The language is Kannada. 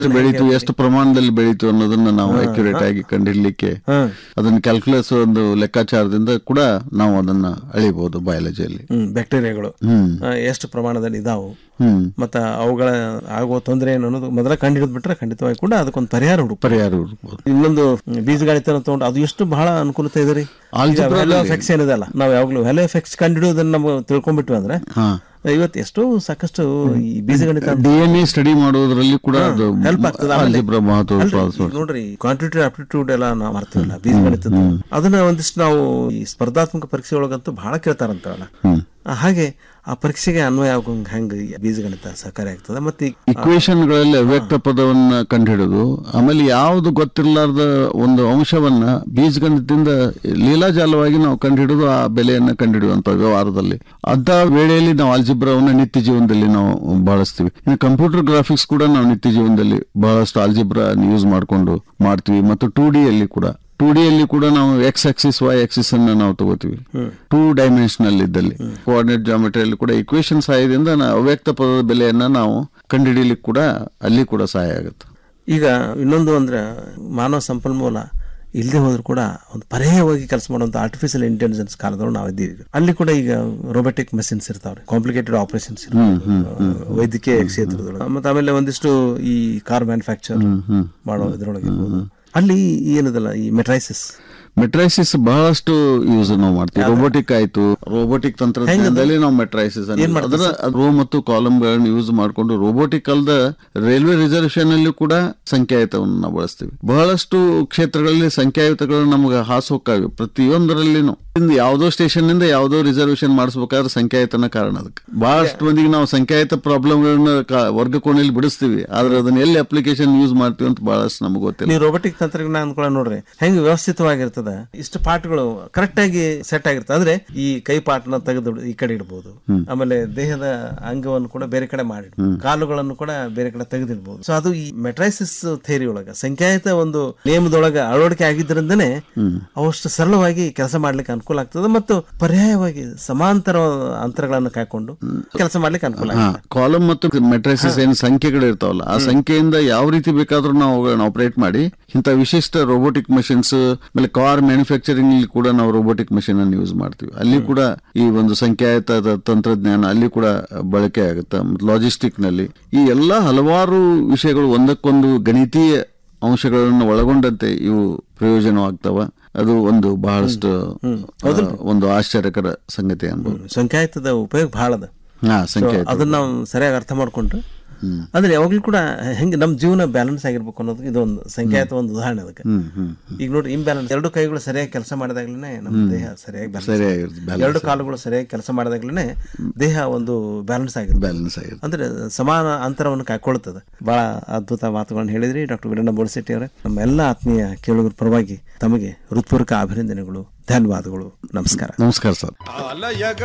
ಎಷ್ಟು ಬೆಳೀತು ಎಷ್ಟು ಪ್ರಮಾಣದಲ್ಲಿ ಬೆಳೀತು ಅನ್ನೋದನ್ನ ನಾವು ಅಕ್ಯುರೇಟ್ ಆಗಿ ಕಂಡಿಡ್ಲಿಕ್ಕೆ ಹ್ಮ್ ಅದನ್ನ ಕ್ಯಾಲ್ಕುಲೇಸ್ ಒಂದು ಲೆಕ್ಕಾಚಾರದಿಂದ ಕೂಡ ನಾವು ಅದನ್ನ ಅಳಿಬಹುದು ಬಯಾಲಜಿಯಲ್ಲಿ ಹ್ಮ್ ಬ್ಯಾಕ್ಟೀರಿಯಾಗಳು ಹ್ಮ್ ಆ, ಎಷ್ಟು ಪ್ರಮಾಣದಲ್ಲಿ ಇದಾವು ಹ್ಮ್ ಮತ್ತ ಅವುಗಳ ಆಗುವ ತೊಂದರೆ ಏನು ಅನ್ನೋದು ಮೊದಲ ಕಂಡು ಹಿಡಿದು ಬಿಟ್ರೆ ಖಂಡಿತವಾಗಿ ಕೂಡ ಅದಕ್ಕೊಂದು ಪರಿಹಾರ ಹುಡುಕ ಪರಿಹಾರ ಹುಡುಕ್ಬೋದು ಇನ್ನೊಂದು ಬೀಜಗಣಿತ ತಗೊಂಡು ಅದು ಎಷ್ಟು ಬಹಳ ಅನುಕೂಲತೆ ಇದೆ ರೀ Algebra ವ್ಯಾಲ್ಯೂ ಆಫ್ ಎಕ್ಸ್ ಏನಿದೆ ಅಲ್ಲ ನಾವು ಯಾವಾಗಲೂ ವ್ಯಾಲ್ಯೂ ಆಫ್ ಎಕ್ಸ್ ಕಂಡು ಹಿಡಿಯೋದನ್ನ ನಾವು ತಿಳ್ಕೊಂಡ್ಬಿಟ್ವಿ ಅಂದ್ರೆ ಹಾ ಇವತ್ತು ಎಷ್ಟೋ ಸಾಕಷ್ಟು ಈ ಬೀಜಗಣಿತ ಅಂತ ಡಿ ಎನ್ ಎ ಸ್ಟಡಿ ಮಾಡೋದ್ರಲ್ಲಿ ಕೂಡ ಅದು help ಆಗ್ತದೆ. ಆಮೇಲೆ- algebra ಮಹತ್ವ ಅಲ್ರಿ, ಈಗ ನೋಡ್ರಿ ಕ್ವಾಂಟಿಟಿ ಆಪ್ಟಿಟ್ಯೂಡ್ ಎಲ್ಲ ನಾವು ಮಾಡ್ತೀವಲ್ಲ ಬೀಜಗಣಿತದ ಅದನ್ನ ಒಂದಿಷ್ಟು ನಾವು ಈ ಸ್ಪರ್ಧಾತ್ಮಕ ಪರೀಕ್ಷೆ ಒಳಗಂತೂ ಬಹಳ ಕೇಳ್ತಾರಂತವಲ್ಲ ಹ್ಮ್ ಆ, ಹಾಗೆ ಆ ಪರೀಕ್ಷೆಗೆ ಅನ್ವಯ ಆಗೋಂಗ್ ಹೆಂಗ್ ಈ ಬೀಜಗಣಿತ ಸಹಕಾರಿ ಆಗ್ತದೆ ಮತ್ತೆ ಈ- ಇಕ್ವೇಶನ್ ಗಳಲ್ಲಿ ಅವ್ಯಕ್ತ ಪದವನ್ನ ಕಂಡುಹಿಡಿದು ಆಮೇಲೆ ಯಾವುದು ಗೊತ್ತಿರಲಾರ್ದ ಒಂದು ಅಂಶವನ್ನ ಬೀಜಗಣಿತದಿಂದ ಲೀಲಾಜಾಲವಾಗಿ ನಾವು ಕಂಡುಹಿಡಿದು ಆ ಬೆಲೆಯನ್ನ ಕಂಡುಹಿಡಿಯುವಂತ ವ್ಯವಹಾರದಲ್ಲಿ ಅಂತ ವೇಳೆಯಲ್ಲಿ ನಾವು ಆಲ್ಜಿಬ್ರಾವನ್ನ ನಿತ್ಯ ಜೀವನದಲ್ಲಿ ನಾವು ಬಳಸ್ತೀವಿ ಇನ್ನು ಕಂಪ್ಯೂಟರ್ ಗ್ರಾಫಿಕ್ಸ್ ಕೂಡ ನಾವು ನಿತ್ಯ ಜೀವನದಲ್ಲಿ ಬಹಳಷ್ಟು ಆಲ್ಜಿಬ್ರಾ ಯೂಸ್ ಮಾಡಿಕೊಂಡು ಮಾಡ್ತೀವಿ ಮತ್ತು ಟೂ ಡಿ ಅಲ್ಲಿ ಕೂಡ ಟೂ ಡಿ ಅಲ್ಲಿ ಕೂಡ ನಾವು ಎಕ್ಸ್ ಆಕ್ಸಿಸ್ ವೈ ಆಕ್ಸಿಸ್ ಅನ್ನ ನಾವು ತಗೋತೀವಿ ಟೂ ಡೈಮೆನ್ಷನಲ್ ಇದ್ದಲ್ಲಿ ಕೋಆರ್ಡಿನೇಟ್ ಜಾಮೆಟ್ರಿಯಲ್ಲಿ ಕೂಡ ಇಕ್ವೇಶನ್ ಸಹಾಯದಿಂದ ನಾವು ಅವ್ಯಕ್ತ ಪದದ ಬೆಲೆಯನ್ನ ನಾವು ಕಂಡುಹಿಡಿಯಲಿಕ್ಕೆ ಕೂಡ ಅಲ್ಲಿ ಕೂಡ ಸಹಾಯ ಆಗುತ್ತೆ ಈಗ ಇನ್ನೊಂದು ಅಂದ್ರೆ ಮಾನವ ಸಂಪನ್ಮೂಲ ಇಲ್ಲದೆ ಹೋದ್ರು ಕೂಡ ಒಂದು ಪರ್ಯಾಯವಾಗಿ ಕೆಲಸ ಮಾಡುವಂತ ಆರ್ಟಿಫಿಷಿಯಲ್ ಇಂಟೆಲಿಜೆನ್ಸ್ ಕಾಲದೊಳಗೆ ನಾವು ಇದ್ದೀವಿ ಈಗ. ಅಲ್ಲಿ ಕೂಡ ಈಗ ರೋಬೋಟಿಕ್ ಮಷಿನ್ಸ್ ಇರ್ತಾವ್ರಿ ಕಾಂಪ್ಲಿಕೇಟೆಡ್ ಆಪರೇಷನ್ಸ್ ವೈದ್ಯಕೀಯ ಕ್ಷೇತ್ರದೊಳಗೆ ಮತ್ತೆ ಆಮೇಲೆ ಒಂದಿಷ್ಟು ಈ ಕಾರ್ ಮ್ಯಾನುಫ್ಯಾಕ್ಚರ್ ಮಾಡೋ ಇದ್ರೊಳಗೆ ಇರ್ಬೋದು. ಅಲ್ಲಿ ಏನದಲ್ಲ ಈ ಮೆಟ್ರೈಸಿಸ್ ಮೆಟ್ರೈಸಿಸ್ ಬಹಳಷ್ಟು ಯೂಸ್ ನಾವು ಮಾಡ್ತೀವಿ ರೋಬೋಟಿಕ್ ಆಯ್ತು ರೋಬೋಟಿಕ್ ತಂತ್ರಜ್ಞಾನದಲ್ಲಿ ನಾವು ಮೆಟ್ರೈಸಿಸ್ ಅದರ ರೋ ಮತ್ತು ಕಾಲಮ್ ಗಳನ್ನ ಯೂಸ್ ಮಾಡಿಕೊಂಡು ರೋಬೋಟಿಕ್ ಅಲ್ದ ರೈಲ್ವೆ ರಿಸರ್ವೇಶನ್ ಅಲ್ಲಿ ಕೂಡ ಸಂಖ್ಯಾಯುತವನ್ನು ನಾವು ಬಳಸ್ತೀವಿ ಬಹಳಷ್ಟು ಕ್ಷೇತ್ರಗಳಲ್ಲಿ ಸಂಖ್ಯಾಯುತಗಳು ನಮ್ಗೆ ಹಾಸು ಹೋಗ್ತಾವೆ ಪ್ರತಿಯೊಂದರಲ್ಲಿನೂ ಇಂದ ಯಾವ್ದೋ ಸ್ಟೇಷನ್ ನಿಂದ ಯಾವ್ದೋ ರಿಸರ್ವೇಶನ್ ಮಾಡಿಸ್ಬೇಕಾದ್ರೆ ಸಂಖ್ಯಾಯುತನ ಕಾರಣ ಅದಕ್ಕೆ ಬಹಳಷ್ಟು ಮಂದಿಗೆ ನಾವು ಸಂಖ್ಯಾಯುತ ಪ್ರಾಬ್ಲಮ್ಗಳನ್ನ ವರ್ಗ ಕೋಣೆಯಲ್ಲಿ ಬಿಡಿಸ್ತೀವಿ ಆದ್ರೆ ಅದನ್ನ ಎಲ್ಲಿ ಅಪ್ಲಿಕೇಶನ್ ಯೂಸ್ ಮಾಡ್ತೀವಿ ಅಂತ ಬಹಳಷ್ಟು ನಮ್ಗೆ ಗೊತ್ತಿಲ್ಲ ನೀವು ರೋಬೋಟಿಕ್ ತಂತ್ರಜ್ಞಾನ ಅನ್ಕೊಳ್ಳ ನೋಡ್ರಿ ಹೆಂಗ್ ವ್ಯವಸ್ಥಿತವಾಗಿರ್ತದ ಇಷ್ಟು ಪಾರ್ಟ್ಗಳು ಕರೆಕ್ಟ್ ಆಗಿ ಸೆಟ್ ಆಗಿರ್ತದೆ ಅಂದ್ರೆ ಈ ಕೈ ಪಾರ್ಟ್ನ ತೆಗೆದು ಈ ಕಡೆ ಇಡಬಹುದು ಆಮೇಲೆ ದೇಹದ ಅಂಗವನ್ನು ಕೂಡ ಬೇರೆ ಕಡೆ ಮಾಡಿ ಕಾಲುಗಳನ್ನು ಕೂಡ ಬೇರೆ ಕಡೆ ತೆಗೆದಿಡಬಹುದು ಸೊ ಅದು ಈ ಮೆಟ್ರೈಸಿಸ್ ಥೇರಿ ಒಳಗ ಸಂಖ್ಯಾಯುತ ಒಂದು ನಿಯಮದೊಳಗ ಅಳವಡಿಕೆ ಆಗಿದ್ದರಿಂದನೇ ಅವಷ್ಟು ಸರಳವಾಗಿ ಕೆಲಸ ಮಾಡ್ಲಿಕ್ಕೆ ಅನುಕೂಲ ಆಗ್ತದೆ ಮತ್ತು ಪರ್ಯಾಯವಾಗಿ ಸಮಾಂತರ ಅಂತರಗಳನ್ನು ಕಾಯ್ಕೊಂಡು ಕೆಲಸ ಮಾಡ್ಲಿಕ್ಕೆ ಅನುಕೂಲ ಹಾ ಆಗ್ತದೆ ಕಾಲಮ್ ಮತ್ತು ಮೆಟ್ರೈಸಿಸ್ ಏನು ಸಂಖ್ಯೆಗಳು ಇರ್ತಾವಲ್ಲ ಆ ಸಂಖ್ಯೆಯಿಂದ ಯಾವ ರೀತಿ ಬೇಕಾದ್ರೂ ನಾವು ಅವುಗಳನ್ನ ಆಪರೇಟ್ ಮಾಡಿ ಇಂಥ ವಿಶಿಷ್ಟ ರೋಬೋಟಿಕ್ ಮಷಿನ್ಸ್ ಆಮೇಲೆ ಕಾರ್ ಮ್ಯಾನುಫ್ಯಾಕ್ಚರಿಂಗ್ ಇಲ್ಲಿ ಕೂಡ ನಾವು ರೋಬೋಟಿಕ್ ಮಷಿನ್ ಅನ್ನು ಯೂಸ್ ಮಾಡ್ತೀವಿ ಅಲ್ಲಿ ಕೂಡ ಈ ಒಂದು ಸಂಖ್ಯಾಯುತ ತಂತ್ರಜ್ಞಾನ ಅಲ್ಲಿ ಕೂಡ ಬಳಕೆ ಆಗುತ್ತೆ ಲಾಜಿಸ್ಟಿಕ್ ನಲ್ಲಿ ಈ ಎಲ್ಲಾ ಹಲವಾರು ವಿಷಯಗಳು ಒಂದಕ್ಕೊಂದು ಗಣಿತೀಯ ಅಂಶಗಳನ್ನು ಒಳಗೊಂಡಂತೆ ಇವು ಪ್ರಯೋಜನವಾಗ್ತವ ಅದು ಒಂದು ಬಹಳಷ್ಟು ಆ, ಒಂದು ಆಶ್ಚರ್ಯಕರ ಸಂಗತಿ ಅನ್ಬೋದು ಸಂಖ್ಯಾಯುತದ ಉಪಯೋಗ ಬಹಳ ಅದ ಹಾ So, ಸಂಖ್ಯೆ ಅದನ್ನ ನಾವು ಸರಿಯಾಗಿ ಅರ್ಥ ಮಾಡ್ಕೊಂಡ್ರೆ ಅಂದ್ರೆ ಯಾವಾಗ್ಲೂ ಕೂಡ ಹೆಂಗೆ ನಮ್ಮ ಜೀವನ ಬ್ಯಾಲೆನ್ಸ್ ಆಗಿರ್ಬೇಕು ಅನ್ನೋದು ಇದೊಂದು ಸಂಖ್ಯಾತ ಒಂದು ಉದಾಹರಣೆ ಅದಕ್ಕೆ ಹ್ಮ್ ಹ್ಮ್ ಈಗ ನೋಡ್ರಿ ಇಂಬ್ಯಾಲೆನ್ಸ್ ಎರಡು ಕೈಗಳು ಸರಿಯಾಗಿ ಕೆಲಸ ಮಾಡಿದಾಗ್ಲೇ ನಮ್ಮ ದೇಹ ಸರಿಯಾಗಿ balance ಸರಿಯಾಗಿರುತ್ತೆ ಆಗುತ್ತೆ. ಎರಡು ಕಾಲುಗಳು ಸರಿಯಾಗಿ ಕೆಲಸ ಮಾಡಿದಾಗ್ಲೇ ದೇಹ ಒಂದು ಬ್ಯಾಲೆನ್ಸ್ ಆಗಿರುತ್ತೆ ಬ್ಯಾಲೆನ್ಸ್ ಆಗಿರುತ್ತೆ ಅಂದ್ರೆ ಸಮಾನ ಅಂತರವನ್ನು ಕಾಯ್ಕೊಳ್ತದೆ ಬಹಳ ಅದ್ಭುತ ಮಾತುಗಳನ್ನು ಹೇಳಿದ್ರಿ ಡಾಕ್ಟರ್ ವೀರಣ್ಣ ಬೋಳಶೆಟ್ಟಿ ಅವರೇ ನಮ್ಮ ಎಲ್ಲ ಆತ್ಮೀಯ ಕೇಳುಗರ ಪರವಾಗಿ ತಮಗೆ ಹೃತ್ಪೂರ್ವಕ ಅಭಿನಂದನೆಗಳು ಧನ್ಯವಾದಗಳು ನಮಸ್ಕಾರ ನಮಸ್ಕಾರ ಸರ್